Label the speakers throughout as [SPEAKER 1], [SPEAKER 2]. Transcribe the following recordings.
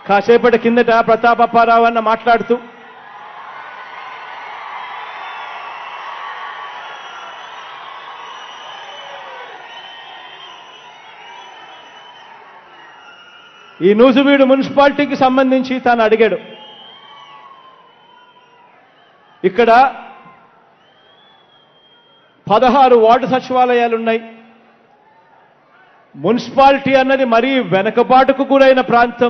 [SPEAKER 1] కాసేపటి కిందట ప్రతాపప్పారావు అన్న మాట్లాడుతూ ఈ నూజువీడు మున్సిపాలిటీకి సంబంధించి తాను అడిగాడు ఇక్కడ పదహారు వార్డు సచివాలయాలు ఉన్నాయి మున్సిపాలిటీ అన్నది మరీ వెనకబాటుకు గురైన ప్రాంతం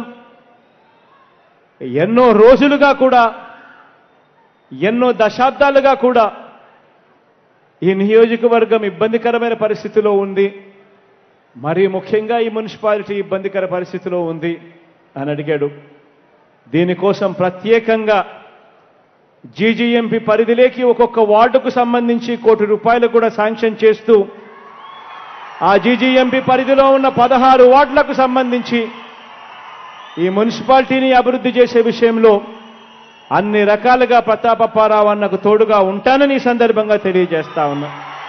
[SPEAKER 1] ఎన్నో రోజులుగా కూడా ఎన్నో దశాబ్దాలుగా కూడా ఈ నియోజకవర్గం ఇబ్బందికరమైన పరిస్థితిలో ఉంది మరీ ముఖ్యంగా ఈ మున్సిపాలిటీ ఇబ్బందికర పరిస్థితిలో ఉంది అని అడిగాడు దీనికోసం ప్రత్యేకంగా జీజీఎంపీ పరిధిలోకి ఒక్కొక్క వార్డుకు సంబంధించి కోటి రూపాయలు కూడా శాంక్షన్ చేస్తూ ఆ జీజీఎంపీ పరిధిలో ఉన్న పదహారు వార్డులకు సంబంధించి ఈ మున్సిపాలిటీని అభివృద్ధి చేసే విషయంలో అన్ని రకాలుగా ప్రతాపప్పారావు అన్నకు తోడుగా ఉంటానని ఈ సందర్భంగా తెలియజేస్తా ఉన్నా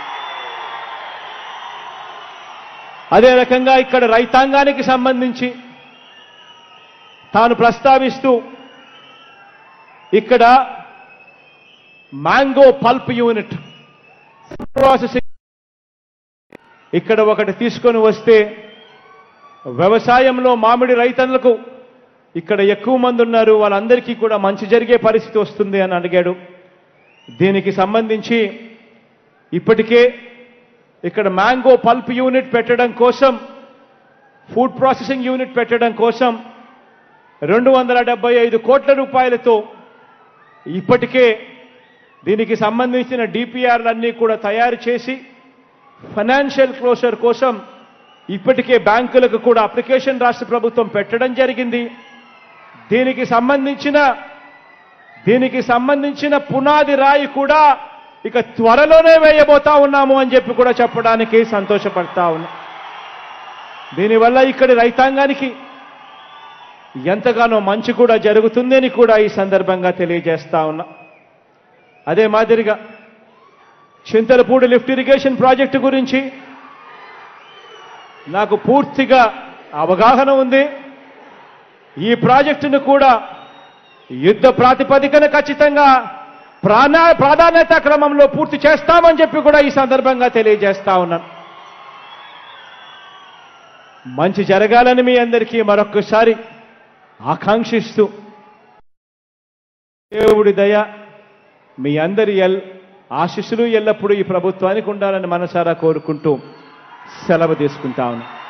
[SPEAKER 1] అదే రకంగా ఇక్కడ రైతాంగానికి సంబంధించి తాను ప్రస్తావిస్తూ ఇక్కడ మ్యాంగో పల్ప్ యూనిట్ ప్రాసెసింగ్ ఇక్కడ ఒకటి తీసుకొని వస్తే వ్యవసాయంలో మామిడి రైతన్లకు ఇక్కడ ఎక్కువ మంది ఉన్నారు వాళ్ళందరికీ కూడా మంచి జరిగే పరిస్థితి వస్తుంది అని అడిగాడు దీనికి సంబంధించి ఇప్పటికే ఇక్కడ మ్యాంగో పల్ప్ యూనిట్ పెట్టడం కోసం ఫుడ్ ప్రాసెసింగ్ యూనిట్ పెట్టడం కోసం రెండు వందల డెబ్బై ఐదు కోట్ల రూపాయలతో ఇప్పటికే దీనికి సంబంధించిన డిపిఆర్లన్నీ కూడా తయారు చేసి ఫైనాన్షియల్ క్లోజర్ కోసం ఇప్పటికే బ్యాంకులకు కూడా అప్లికేషన్ రాష్ట్ర ప్రభుత్వం పెట్టడం జరిగింది దీనికి సంబంధించిన దీనికి సంబంధించిన పునాది రాయి కూడా ఇక త్వరలోనే వేయబోతా ఉన్నాము అని చెప్పి కూడా చెప్పడానికి సంతోషపడతా ఉన్నా దీనివల్ల ఇక్కడి రైతాంగానికి ఎంతగానో మంచి కూడా జరుగుతుందని కూడా ఈ సందర్భంగా తెలియజేస్తా ఉన్నా అదే మాదిరిగా చింతలపూడి లిఫ్ట్ ఇరిగేషన్ ప్రాజెక్టు గురించి నాకు పూర్తిగా అవగాహన ఉంది ఈ ప్రాజెక్టును కూడా యుద్ధ ప్రాతిపదికన ఖచ్చితంగా ప్రాణా ప్రాధాన్యత క్రమంలో పూర్తి చేస్తామని చెప్పి కూడా ఈ సందర్భంగా తెలియజేస్తా ఉన్నాను మంచి జరగాలని మీ అందరికీ మరొక్కసారి ఆకాంక్షిస్తూ దేవుడి దయ మీ అందరి ఎల్ ఆశీస్సులు ఎల్లప్పుడూ ఈ ప్రభుత్వానికి ఉండాలని మనసారా కోరుకుంటూ సెలవు తీసుకుంటా ఉన్నాను